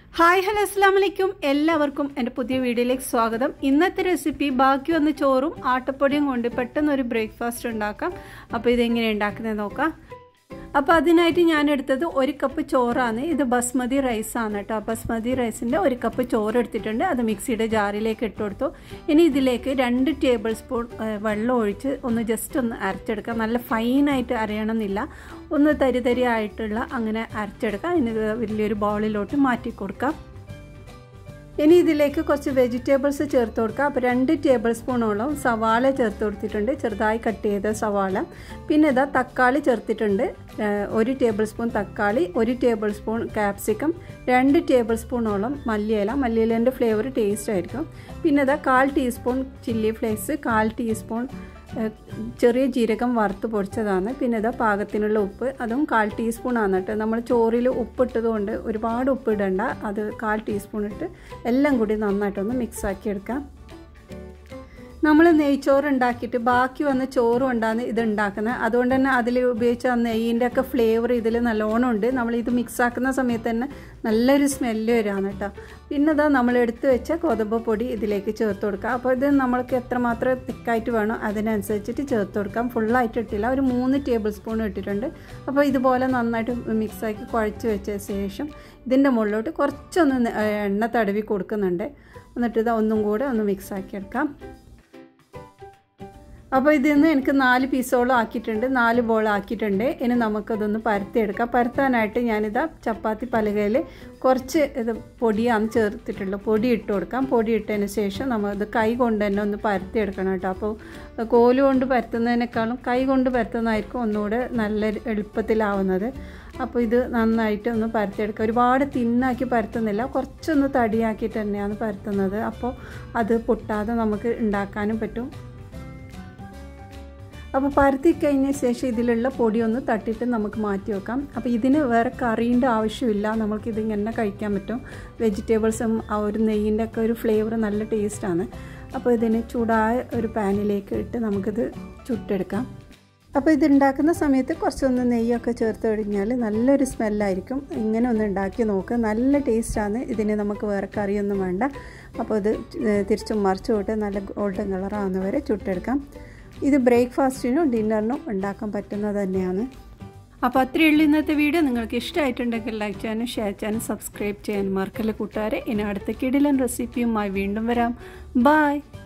hi hello അസ്സാം വലൈക്കും എല്ലാവർക്കും എൻ്റെ പുതിയ വീഡിയോയിലേക്ക് സ്വാഗതം ഇന്നത്തെ റെസിപ്പി ബാക്കി വന്ന ചോറും ആട്ടപ്പൊടിയും കൊണ്ട് പെട്ടെന്ന് ഒരു ബ്രേക്ക്ഫാസ്റ്റ് ഉണ്ടാക്കാം അപ്പോൾ ഇതെങ്ങനെ ഉണ്ടാക്കുന്നത് നോക്കാം അപ്പോൾ അതിനായിട്ട് ഞാൻ എടുത്തത് ഒരു കപ്പ് ചോറാണ് ഇത് ബസ്മതി റൈസാണ് കേട്ടോ ബസ്മതി റൈസിൻ്റെ ഒരു കപ്പ് ചോറ് എടുത്തിട്ടുണ്ട് അത് മിക്സിയുടെ ജാറിലേക്ക് ഇട്ട് കൊടുത്തു ഇനി ഇതിലേക്ക് രണ്ട് ടേബിൾ സ്പൂൺ വെള്ളം ഒഴിച്ച് ഒന്ന് ജസ്റ്റ് ഒന്ന് അരച്ചെടുക്കാം നല്ല ഫൈനായിട്ട് അരയണമെന്നില്ല ഒന്ന് തരി തരി ആയിട്ടുള്ള അങ്ങനെ അരച്ചെടുക്കാം ഇനി വലിയൊരു ബൗളിലോട്ട് മാറ്റി കൊടുക്കാം ഇനി ഇതിലേക്ക് കുറച്ച് വെജിറ്റബിൾസ് ചേർത്ത് കൊടുക്കുക അപ്പോൾ രണ്ട് ടേബിൾ സ്പൂണോളം സവാള ചേർത്ത് കൊടുത്തിട്ടുണ്ട് ചെറുതായി കട്ട് ചെയ്ത സവാള പിന്നെ ഇതാ തക്കാളി ചേർത്തിട്ടുണ്ട് ഒരു ടേബിൾ സ്പൂൺ തക്കാളി ഒരു ടേബിൾ സ്പൂൺ ക്യാപ്സിക്കം രണ്ട് ടേബിൾ സ്പൂണോളം മല്ലിയില മല്ലിയിലേൻ്റെ ഫ്ലേവർ ടേസ്റ്റ് ആയിരിക്കും പിന്നെ ഇതാ കാൽ ടീസ്പൂൺ ചില്ലി ഫ്ലേക്സ് കാൽ ടീസ്പൂൺ ചെറിയ ജീരകം വറുത്ത് പൊടിച്ചതാണ് പിന്നെ ഇതാ പാകത്തിനുള്ള ഉപ്പ് അതും കാൽ ടീസ്പൂൺ ആണ് കേട്ടോ നമ്മൾ ചോറിൽ ഉപ്പിട്ടത് കൊണ്ട് ഒരുപാട് ഉപ്പ് ഇടണ്ട അത് കാൽ ടീസ്പൂൺ ഇട്ട് എല്ലാം കൂടി നന്നായിട്ടൊന്ന് മിക്സ് ആക്കി എടുക്കാം നമ്മൾ നെയ്ച്ചോറ് ഉണ്ടാക്കിയിട്ട് ബാക്കി വന്ന ചോറും കൊണ്ടാണ് ഇത് ഉണ്ടാക്കുന്നത് അതുകൊണ്ട് തന്നെ അതിൽ ഉപയോഗിച്ച ആ നെയ്യിൻ്റെ ഒക്കെ ഫ്ലേവർ ഇതിൽ നല്ലോണം ഉണ്ട് നമ്മൾ ഇത് മിക്സ് ആക്കുന്ന സമയത്ത് തന്നെ നല്ലൊരു സ്മെല്ല് വരാണ് കേട്ടോ പിന്നെ ഇതാ നമ്മൾ എടുത്തു വെച്ച ഗോതമ്പ് പൊടി ഇതിലേക്ക് ചേർത്ത് കൊടുക്കുക അപ്പോൾ ഇത് നമ്മൾക്ക് എത്രമാത്രം തിക്കായിട്ട് വേണോ അതിനനുസരിച്ചിട്ട് ചേർത്ത് കൊടുക്കാം ഫുള്ളായിട്ട് ഇട്ടില്ല ഒരു മൂന്ന് ടേബിൾ സ്പൂൺ ഇട്ടിട്ടുണ്ട് അപ്പോൾ ഇതുപോലെ നന്നായിട്ട് മിക്സാക്കി കുഴച്ച് വെച്ച ശേഷം ഇതിൻ്റെ മുകളിലോട്ട് കുറച്ചൊന്ന് എണ്ണ തടവി കൊടുക്കുന്നുണ്ട് എന്നിട്ട് ഇത് ഒന്നും കൂടെ ഒന്ന് മിക്സാക്കി എടുക്കാം അപ്പോൾ ഇതിൽ നിന്ന് എനിക്ക് നാല് പീസോളം ആക്കിയിട്ടുണ്ട് നാല് ബോൾ ആക്കിയിട്ടുണ്ട് ഇനി നമുക്കതൊന്ന് പരത്തിയെടുക്കാം പരത്താനായിട്ട് ഞാനിതാ ചപ്പാത്തി പലകയിൽ കുറച്ച് ഇത് പൊടിയാണ് ചേർത്തിട്ടുള്ളത് പൊടി ഇട്ട് കൊടുക്കാം പൊടി ഇട്ടതിന് ശേഷം നമ്മളിത് കൈ കൊണ്ട് തന്നെ ഒന്ന് പരത്തിയെടുക്കണം കേട്ടോ അപ്പോൾ കോല് കൊണ്ട് പരത്തുന്നതിനേക്കാളും കൈ കൊണ്ട് പരത്തുന്നതായിരിക്കും ഒന്നുകൂടെ നല്ല എളുപ്പത്തിലാവുന്നത് അപ്പോൾ ഇത് നന്നായിട്ട് ഒന്ന് പരത്തിയെടുക്കുക ഒരുപാട് തിന്നാക്കി പരത്തുന്നില്ല കുറച്ചൊന്ന് തടിയാക്കിയിട്ട് തന്നെയാണ് പരത്തുന്നത് അപ്പോൾ അത് പൊട്ടാതെ നമുക്ക് ഉണ്ടാക്കാനും പറ്റും അപ്പോൾ പരത്തി കഴിഞ്ഞ ശേഷം ഇതിലുള്ള പൊടി ഒന്ന് തട്ടിയിട്ട് നമുക്ക് മാറ്റി വെക്കാം അപ്പോൾ ഇതിന് വേറെ കറീൻ്റെ ആവശ്യമില്ല നമുക്കിത് ഇങ്ങനെ കഴിക്കാൻ പറ്റും വെജിറ്റബിൾസും ആ ഒരു നെയ്യിൻ്റെ ഒക്കെ ഒരു ഫ്ലേവർ നല്ല ടേസ്റ്റാണ് അപ്പോൾ ഇതിന് ചൂടായ ഒരു പാനിലേക്ക് ഇട്ട് നമുക്കിത് ചുട്ടെടുക്കാം അപ്പോൾ ഇത് ഉണ്ടാക്കുന്ന സമയത്ത് കുറച്ചൊന്ന് നെയ്യൊക്കെ ചേർത്ത് കഴിഞ്ഞാൽ നല്ലൊരു സ്മെല്ലായിരിക്കും ഇങ്ങനെ ഒന്ന് ഉണ്ടാക്കി നോക്കുക നല്ല ടേസ്റ്റാണ് ഇതിന് നമുക്ക് വേറെ കറിയൊന്നും വേണ്ട അപ്പോൾ ഇത് തിരിച്ചും മറിച്ചു വിട്ട് നല്ല ഗോൾഡൻ കളറാകുന്നവരെ ചുട്ടെടുക്കാം ഇത് ബ്രേക്ക്ഫാസ്റ്റിനും ഡിന്നറിനും ഉണ്ടാക്കാൻ പറ്റുന്നത് തന്നെയാണ് അപ്പോൾ അത്രയേ ഉള്ളൂ ഇന്നത്തെ വീഡിയോ നിങ്ങൾക്ക് ഇഷ്ടമായിട്ടുണ്ടെങ്കിൽ ലൈക്ക് ചെയ്യാനും ഷെയർ ചെയ്യാനും സബ്സ്ക്രൈബ് ചെയ്യാനും മറക്കല്ല കൂട്ടുകാരെ ഇനി അടുത്ത കിടിലൻ റെസിപ്പിയുമായി വീണ്ടും വരാം ബായ്